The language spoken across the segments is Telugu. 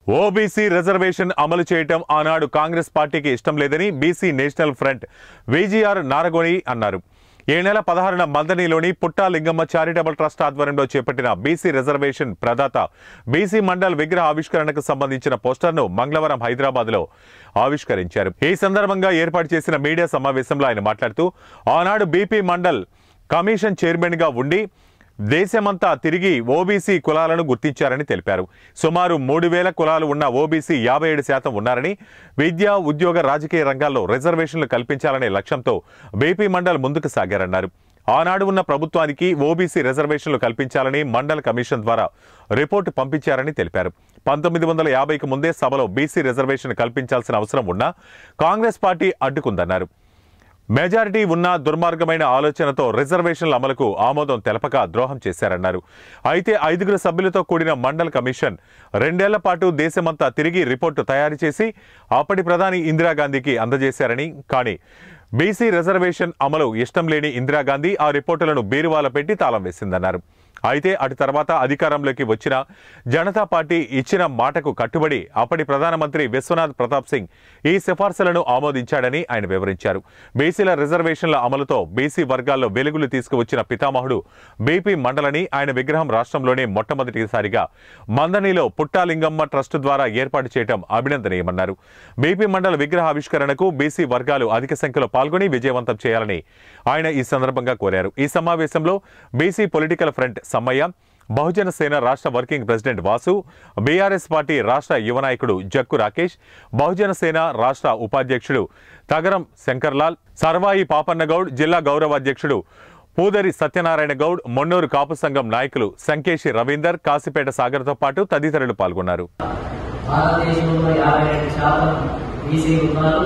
ఓబీసీ రిజర్వేషన్ అమలు చేయటం ఆనాడు కాంగ్రెస్ పార్టీకి ఇష్టం లేదని BC national front VGR Naragoni అన్నారు ఈ నెల పదహారున మందనిలోని పుట్టా లింగమ్మ చారిటబుల్ ట్రస్ట్ ఆధ్వర్యంలో చేపట్టిన బీసీ రిజర్వేషన్ ప్రదాత బీసీ మండల్ విగ్రహ ఆవిష్కరణకు సంబంధించిన పోస్టర్ను మంగళవారం హైదరాబాద్ లో ఆవిష్కరించారు ఈ సందర్భంగా ఏర్పాటు చేసిన మీడియా సమావేశంలో ఆయన మాట్లాడుతూ ఆనాడు బీపీ మండల్ కమిషన్ చైర్మన్ గా ఉండి దేశమంతా తిరిగి ఓబీసీ కులాలను గుర్తించారని తెలిపారు సుమారు మూడు వేల కులాలు ఉన్న ఓబీసీ యాభై ఏడు శాతం ఉన్నారని విద్య ఉద్యోగ రాజకీయ రంగాల్లో రిజర్వేషన్లు కల్పించాలనే లక్ష్యంతో బీపీ మండల్ ముందుకు సాగారన్నారు ఆనాడు ఉన్న ప్రభుత్వానికి ఓబీసీ రిజర్వేషన్లు కల్పించాలని మండల్ కమిషన్ ద్వారా రిపోర్టు పంపించారని తెలిపారు పంతొమ్మిది వందల యాభైకి ముందే సభలో బీసీ రిజర్వేషన్ కల్పించాల్సిన అవసరం ఉన్నా కాంగ్రెస్ పార్టీ అడ్డుకుందన్నారు మెజారిటీ ఉన్న దుర్మార్గమైన ఆలోచనతో రిజర్వేషన్ల అమలుకు ఆమోదం తెలపక ద్రోహం చేశారన్నారు అయితే ఐదుగురు సభ్యులతో కూడిన మండల్ కమిషన్ రెండేళ్ల పాటు దేశమంతా తిరిగి రిపోర్టు తయారు చేసి అప్పటి ప్రధాని ఇందిరాగాంధీకి అందజేశారని కానీ బీసీ రిజర్వేషన్ అమలు ఇష్టం లేని ఇందిరాగాంధీ ఆ రిపోర్టులను బీరువాల పెట్టి తాళం వేసిందన్నారు అయితే అటు తర్వాత అధికారంలోకి వచ్చిన జనతా పార్టీ ఇచ్చిన మాటకు కట్టుబడి అప్పటి ప్రధానమంత్రి విశ్వనాథ్ ప్రతాప్ సింగ్ ఈ సిఫార్సులను ఆమోదించాడని ఆయన వివరించారు బీసీల రిజర్వేషన్ల అమలుతో బీసీ వర్గాల్లో వెలుగులు తీసుకువచ్చిన పితామహుడు బీపీ మండలని ఆయన విగ్రహం రాష్ట్రంలోనే మొట్టమొదటిసారిగా మందనిలో పుట్టాలింగమ్మ ట్రస్ట్ ద్వారా ఏర్పాటు చేయడం అభినందనీయమన్నారు బీపీ మండల విగ్రహ ఆవిష్కరణకు బీసీ వర్గాలు అధిక సంఖ్యలో పాల్గొని విజయవంతం చేయాలని ఆయన ఈ సందర్భంగా కోరారు ఈ సమావేశంలో BC political front Sammaiah Bahujana Sena రాష్ట్ర working president Vasu BRS party రాష్ట్ర యువ నాయకుడు జక్కు రాకేష్ బహుజన సేన రాష్ట్ర ఉపాధ్యక్షుడు తగరం శంకర్లాల్ సర్వాయి పాపన్నగౌడ్ జిల్లా గౌరవ అధ్యక్షుడు పూదరి సత్యనారాయణ గౌడ్ మొన్నూరు కాపు సంఘం నాయకులు సంకేశి రవీందర్ కాసిపేట సాగర్తో పాటు తదితరులు పాల్గొన్నారు భారతదేశంలో యాభై రెండు శాతం బీసీలు ఉన్నారు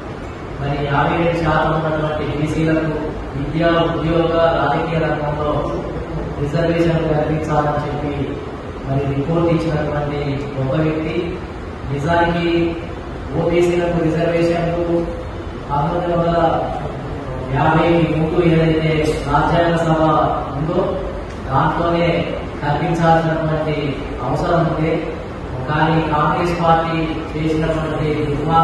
మరి యాభై ఏడు శాతం ఉన్నటువంటి బీసీలకు విద్య ఉద్యోగ రాజకీయ రంగంలో రిజర్వేషన్ కల్పించాలని చెప్పి మరి రిపోర్ట్ ఇచ్చినటువంటి గొప్ప వ్యక్తి నిజానికి ఓబీసీలకు రిజర్వేషన్లు పంతొమ్మిది వందల యాభై మూడు ఏదైతే రాజ్యాంగ సభ ఉందో దాంట్లోనే కల్పించాల్సినటువంటి అవసరం ఉంది కానీ కాంగ్రెస్ పార్టీ చేసినటువంటి దుర్మార్గ